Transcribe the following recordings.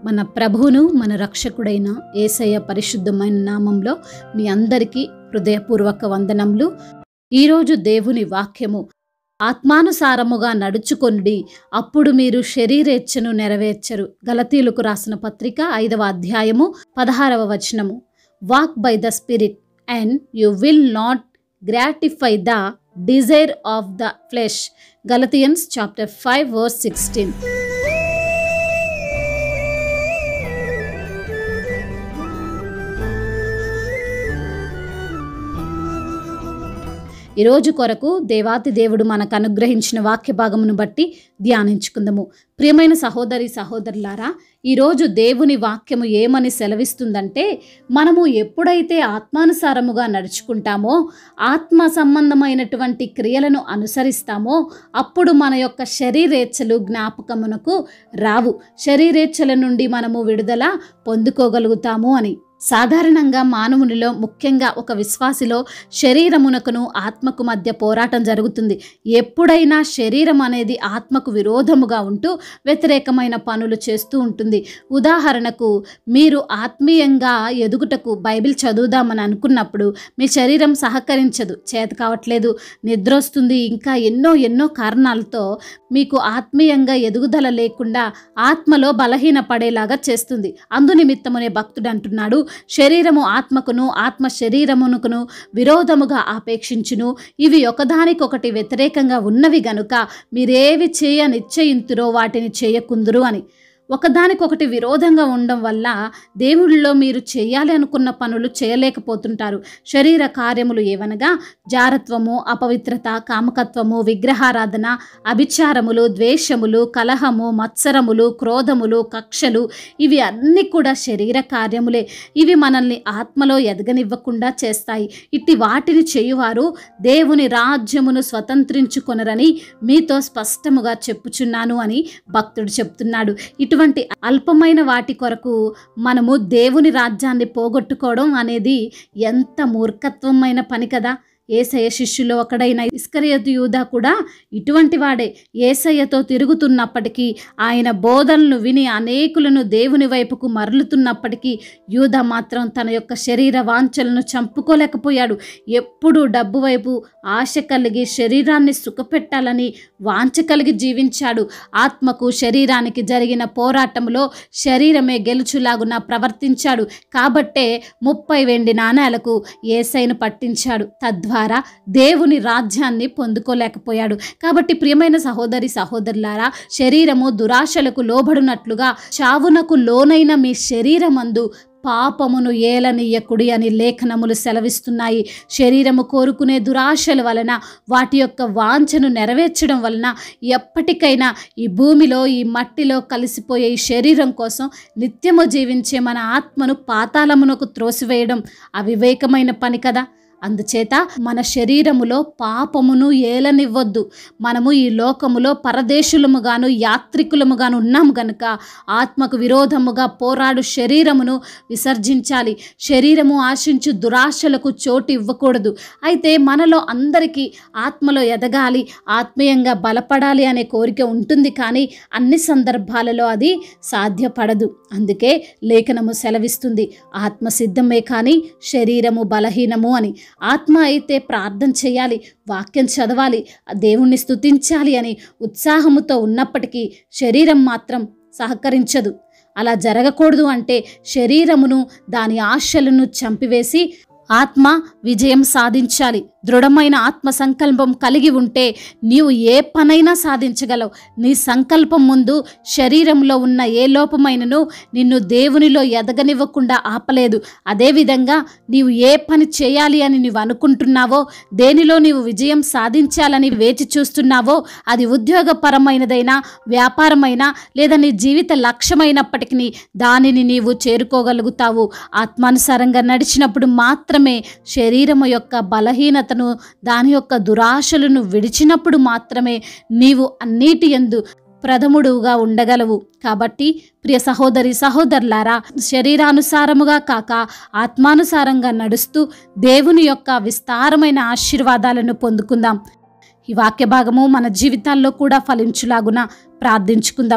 మన ప్రభువును మన రక్షకుడైన ఏసయ్య పరిశుద్ధమైన నామంలో మీ అందరికీ హృదయపూర్వక వందనములు ఈరోజు దేవుని వాక్యము ఆత్మానుసారముగా నడుచుకొనుడి అప్పుడు మీరు శరీరేచ్ఛను నెరవేర్చరు గలతీలకు రాసిన పత్రిక ఐదవ అధ్యాయము పదహారవ వచనము walk by the spirit and you will not gratify the desire of the flesh Galatians chapter five verse sixteen ఈరోజు కొరకు దేవాతి దేవుడు మనకు అనుగ్రహించిన వాక్య భాగమును బట్టి ధ్యానించుకుందాము ప్రియమైన సహోదరి సహోదరులారా ఈరోజు దేవుని వాక్యము ఏమని సెలవిస్తుందంటే మనము ఎప్పుడైతే ఆత్మానుసారముగా నడుచుకుంటామో ఆత్మ సంబంధమైనటువంటి క్రియలను అనుసరిస్తామో అప్పుడు మన యొక్క శరీరేచ్ఛలు జ్ఞాపకమునకు రావు శరీరేచ్ఛల నుండి మనము విడుదల పొందుకోగలుగుతాము అని సాధారణంగా మానవునిలో ముఖ్యంగా ఒక విశ్వాసిలో శరీరమునకును ఆత్మకు మధ్య పోరాటం జరుగుతుంది ఎప్పుడైనా శరీరం అనేది ఆత్మకు విరోధముగా ఉంటూ వ్యతిరేకమైన పనులు చేస్తూ ఉంటుంది ఉదాహరణకు మీరు ఆత్మీయంగా ఎదుగుటకు బైబిల్ చదువుదామని అనుకున్నప్పుడు మీ శరీరం సహకరించదు చేత కావట్లేదు నిద్ర వస్తుంది ఇంకా ఎన్నో ఎన్నో కారణాలతో మీకు ఆత్మీయంగా ఎదుగుదల లేకుండా ఆత్మలో బలహీన పడేలాగా చేస్తుంది అందునిమిత్తమునే భక్తుడు అంటున్నాడు శరీరము ఆత్మకును ఆత్మ శరీరమునకును విరోధముగా ఆపేక్షించును ఇవి ఒకదానికొకటి వ్యతిరేకంగా ఉన్నవి గనుక మీరేవి చేయ నిశ్చయింతురో వాటిని చేయకుందురు అని ఒకదానికొకటి విరోధంగా ఉండడం వల్ల దేవుళ్ళలో మీరు చేయాలి అనుకున్న పనులు చేయలేకపోతుంటారు శరీర కార్యములు ఏవనగా జారత్వము అపవిత్రత కామకత్వము విగ్రహారాధన అభిచారములు ద్వేషములు కలహము మత్సరములు క్రోధములు కక్షలు ఇవి అన్నీ కూడా శరీర కార్యములే ఇవి మనల్ని ఆత్మలో ఎదగనివ్వకుండా చేస్తాయి ఇట్టి వాటిని చేయువారు దేవుని రాజ్యమును స్వతంత్రించుకొనరని మీతో స్పష్టముగా చెప్పుచున్నాను అని భక్తుడు చెప్తున్నాడు ఇటువంటి అల్పమైన వాటి కొరకు మనము దేవుని రాజ్యాన్ని పోగొట్టుకోవడం అనేది ఎంత మూర్ఖత్వమైన పని కదా ఏసయ్య శిష్యులో ఒకడైన ఇస్కరియతు యూదా కూడా ఇటువంటి వాడే ఏసయ్యతో తిరుగుతున్నప్పటికీ ఆయన బోధనలు విని అనేకులను దేవుని వైపుకు మరలుతున్నప్పటికీ యూదా మాత్రం తన యొక్క శరీర వాంఛలను చంపుకోలేకపోయాడు ఎప్పుడూ డబ్బు వైపు ఆశ కలిగి శరీరాన్ని సుఖపెట్టాలని వాంఛ కలిగి జీవించాడు ఆత్మకు శరీరానికి జరిగిన పోరాటంలో శరీరమే గెలుచులాగున ప్రవర్తించాడు కాబట్టే ముప్పై వెండి నాణేలకు ఏసైను పట్టించాడు తద్వారా దేవుని రాజ్యాన్ని పొందుకోలేకపోయాడు కాబట్టి ప్రియమైన సహోదరి సహోదరులారా శరీరము దురాశలకు లోబడినట్లుగా చావునకు లోనైన మీ శరీరమందు పాపమును ఏలనీయకుడి అని లేఖనములు సెలవిస్తున్నాయి శరీరము కోరుకునే దురాశల వలన వాటి యొక్క వాంఛను నెరవేర్చడం వలన ఎప్పటికైనా ఈ భూమిలో ఈ మట్టిలో కలిసిపోయే ఈ శరీరం కోసం నిత్యము జీవించే మన ఆత్మను పాతాళమునకు త్రోసివేయడం అవివేకమైన పని కదా అందుచేత మన శరీరములో పాపమును ఏలనివ్వద్దు మనము ఈ లోకములో పరదేశులముగాను యాత్రికులముగాను ఉన్నాము గనుక ఆత్మకు విరోధముగా పోరాడు శరీరమును విసర్జించాలి శరీరము ఆశించు దురాశలకు చోటు ఇవ్వకూడదు అయితే మనలో అందరికీ ఆత్మలో ఎదగాలి ఆత్మీయంగా బలపడాలి అనే కోరిక ఉంటుంది కానీ అన్ని సందర్భాలలో అది సాధ్యపడదు అందుకే లేఖనము సెలవిస్తుంది ఆత్మ సిద్ధమే కానీ శరీరము బలహీనము అని ఆత్మ అయితే ప్రార్థన చేయాలి వాక్యం చదవాలి దేవుణ్ణి స్తుతించాలి అని ఉత్సాహముతో ఉన్నప్పటికీ శరీరం మాత్రం సహకరించదు అలా జరగకూడదు అంటే శరీరమును దాని ఆశలను చంపివేసి ఆత్మ విజయం సాధించాలి దృఢమైన ఆత్మ సంకల్పం కలిగి ఉంటే నీవు ఏ పనైనా సాధించగలవు నీ సంకల్పం ముందు శరీరంలో ఉన్న ఏ లోపమైనను నిన్ను దేవునిలో ఎదగనివ్వకుండా ఆపలేదు అదేవిధంగా నీవు ఏ పని చేయాలి అని నీవు అనుకుంటున్నావో దేనిలో నీవు విజయం సాధించాలని వేచి చూస్తున్నావో అది ఉద్యోగపరమైనదైనా వ్యాపారమైనా లేదా నీ జీవిత లక్ష్యమైనప్పటికీ దానిని నీవు చేరుకోగలుగుతావు ఆత్మానుసారంగా నడిచినప్పుడు మాత్రమే శరీరము యొక్క బలహీనతను దాని యొక్క దురాశలను విడిచినప్పుడు మాత్రమే నీవు అన్నిటి ఎందు ప్రథముడుగా ఉండగలవు కాబట్టి ప్రియ సహోదరి సహోదరులారా శరీరానుసారముగా కాక ఆత్మానుసారంగా నడుస్తూ దేవుని యొక్క విస్తారమైన ఆశీర్వాదాలను పొందుకుందాం ఈ వాక్య భాగము మన జీవితాల్లో కూడా ఫలించులాగున ప్రార్థించుకుందాం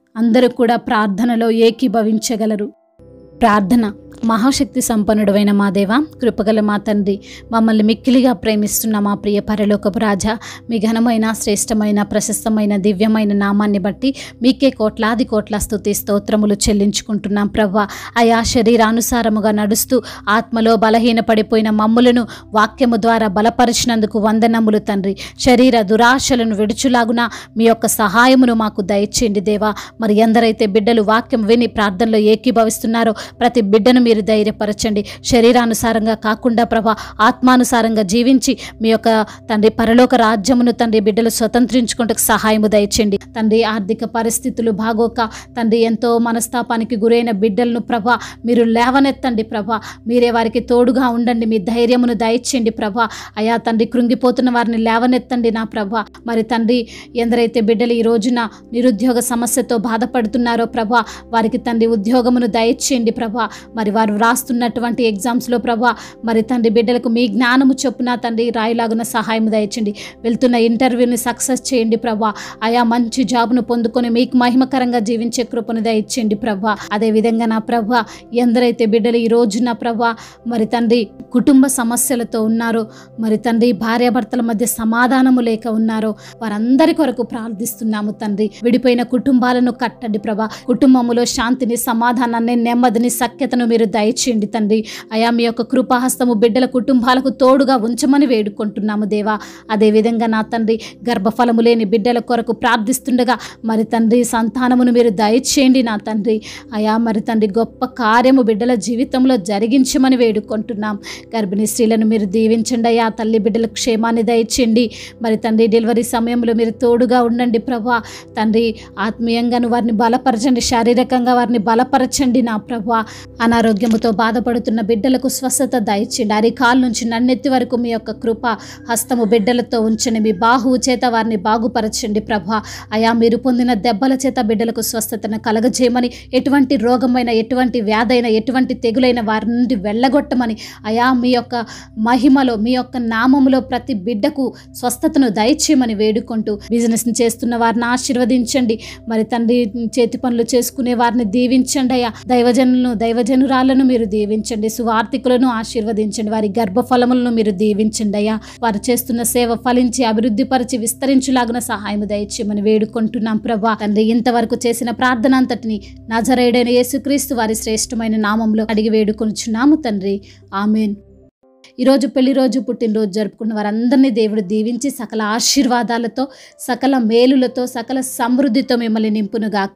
అందరూ కూడా ప్రార్థనలో ఏకీభవించగలరు ప్రార్థన మహాశక్తి సంపన్నుడైన మా దేవ కృపగల మా తండ్రి మమ్మల్ని మిక్కిలిగా ప్రేమిస్తున్న మా ప్రియ పరలోకపు రాజా మీ ఘనమైన శ్రేష్టమైన ప్రశస్తమైన దివ్యమైన నామాన్ని బట్టి మీకే కోట్లాది కోట్ల స్తుతి స్తోత్రములు చెల్లించుకుంటున్నాం ప్రవ్వా అయా శరీరానుసారముగా నడుస్తూ ఆత్మలో బలహీనపడిపోయిన మమ్ములను వాక్యము ద్వారా బలపరిచినందుకు వందనములు తండ్రి శరీర దురాశలను విడుచులాగున మీ యొక్క సహాయమును మాకు దయచేయండి దేవా మరి ఎందరైతే బిడ్డలు వాక్యం విని ప్రార్థనలో ఏకీభవిస్తున్నారో ప్రతి బిడ్డను మీరు ధైర్యపరచండి శరీరానుసారంగా కాకుండా ప్రభా ఆత్మానుసారంగా జీవించి మీ యొక్క తండ్రి పరలోక రాజ్యమును తండ్రి బిడ్డలు స్వతంత్రించుకుంటూ సహాయము దయచేయండి తండ్రి ఆర్థిక పరిస్థితులు బాగోక తండ్రి ఎంతో మనస్తాపానికి గురైన బిడ్డలను ప్రభా మీరు లేవనెత్తండి ప్రభా మీరే వారికి తోడుగా ఉండండి మీ ధైర్యమును దయచేయండి ప్రభా అయా తండ్రి కృంగిపోతున్న వారిని లేవనెత్తండి నా ప్రభా మరి తండ్రి ఎందరైతే బిడ్డలు ఈ రోజున నిరుద్యోగ సమస్యతో బాధపడుతున్నారో ప్రభా వారికి తండ్రి ఉద్యోగమును దయచేయండి ప్రభా మరి వారు వ్రాస్తున్నటువంటి ఎగ్జామ్స్లో ప్రభా మరి తండ్రి బిడ్డలకు మీ జ్ఞానము చొప్పున తండ్రి రాయిలాగున సహాయం దయచండి వెళ్తున్న ఇంటర్వ్యూని సక్సెస్ చేయండి ప్రభా ఆయా మంచి జాబ్ను పొందుకొని మీకు మహిమకరంగా జీవించే కృపను దయచేయండి ప్రభా అదే విధంగా నా ప్రభా ఎందరైతే బిడ్డలు ఈ రోజున ప్రభా మరి తండ్రి కుటుంబ సమస్యలతో ఉన్నారో మరి తండ్రి భార్యాభర్తల మధ్య సమాధానము లేక ఉన్నారో వారందరి కొరకు ప్రార్థిస్తున్నాము తండ్రి విడిపోయిన కుటుంబాలను కట్టండి ప్రభా కుటుంబములో శాంతిని సమాధానాన్ని నెమ్మదిని సఖ్యతను మీరు దయచేయండి తండ్రి అయా మీ యొక్క కృపాహస్తము బిడ్డల కుటుంబాలకు తోడుగా ఉంచమని వేడుకుంటున్నాము దేవా అదేవిధంగా నా తండ్రి గర్భఫలము లేని బిడ్డల కొరకు ప్రార్థిస్తుండగా మరి తండ్రి సంతానమును మీరు దయచేయండి నా తండ్రి అయా మరి తండ్రి గొప్ప కార్యము బిడ్డల జీవితంలో జరిగించమని వేడుకుంటున్నాం గర్భిణీ స్త్రీలను మీరు దీవించండి అయ్యా తల్లి బిడ్డల క్షేమాన్ని దయచేయండి మరి తండ్రి డెలివరీ సమయంలో మీరు తోడుగా ఉండండి ప్రభా తండ్రి ఆత్మీయంగాను వారిని బలపరచండి శారీరకంగా వారిని బలపరచండి నా ప్రభా అనారోగ్యముతో బాధపడుతున్న బిడ్డలకు స్వస్థత దయచేయండి అరికాల నుంచి నన్నెత్తి వరకు మీ యొక్క కృప హస్తము బిడ్డలతో ఉంచండి మీ బాహువు చేత వారిని బాగుపరచండి ప్రభా అయా మీరు పొందిన దెబ్బల చేత బిడ్డలకు స్వస్థతను కలగజేయమని ఎటువంటి రోగమైన ఎటువంటి వ్యాధైన ఎటువంటి తెగులైన వారి నుండి వెళ్ళగొట్టమని అయా మీ యొక్క మహిమలో మీ యొక్క నామములో ప్రతి బిడ్డకు స్వస్థతను దయచేయమని వేడుకుంటూ బిజినెస్ చేస్తున్న వారిని ఆశీర్వదించండి మరి తండ్రి చేతి పనులు చేసుకునే వారిని దీవించండి అయ్యా దైవజనులను దైవజనురాలను మీరు దీవించండి సువార్థికులను ఆశీర్వదించండి వారి గర్భఫలములను మీరు దీవించండి అయ్యా వారు చేస్తున్న సేవ ఫలించి అభివృద్ధి పరిచి విస్తరించులాగున సహాయం దయచేయమని వేడుకుంటున్నాం ప్రభా తండ్రి ఇంతవరకు చేసిన ప్రార్థన అంతటిని నజరేడైన యేసుక్రీస్తు వారి శ్రేష్టమైన నామంలో అడిగి వేడుకొనుచున్నాము తండ్రి ఆమెన్ ఈరోజు పెళ్లి రోజు పుట్టినరోజు జరుపుకున్న వారందరినీ దేవుడు దీవించి సకల ఆశీర్వాదాలతో సకల మేలులతో సకల సమృద్ధితో మిమ్మల్ని నింపునుగాక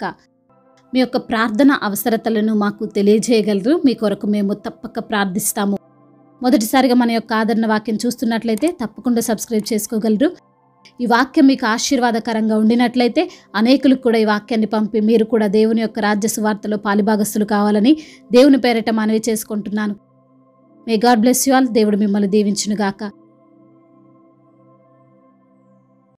మీ యొక్క ప్రార్థన అవసరతలను మాకు తెలియజేయగలరు మీ కొరకు మేము తప్పక ప్రార్థిస్తాము మొదటిసారిగా మన యొక్క ఆదరణ వాక్యం చూస్తున్నట్లయితే తప్పకుండా సబ్స్క్రైబ్ చేసుకోగలరు ఈ వాక్యం మీకు ఆశీర్వాదకరంగా ఉండినట్లయితే అనేకులకు కూడా ఈ వాక్యాన్ని పంపి మీరు కూడా దేవుని యొక్క రాజ్య సువార్తలో పాలిభాగస్తులు కావాలని దేవుని పేరిట మనవి చేసుకుంటున్నాను may God bless you all దేవుడు మిమ్మల్ని దీవించునుగాక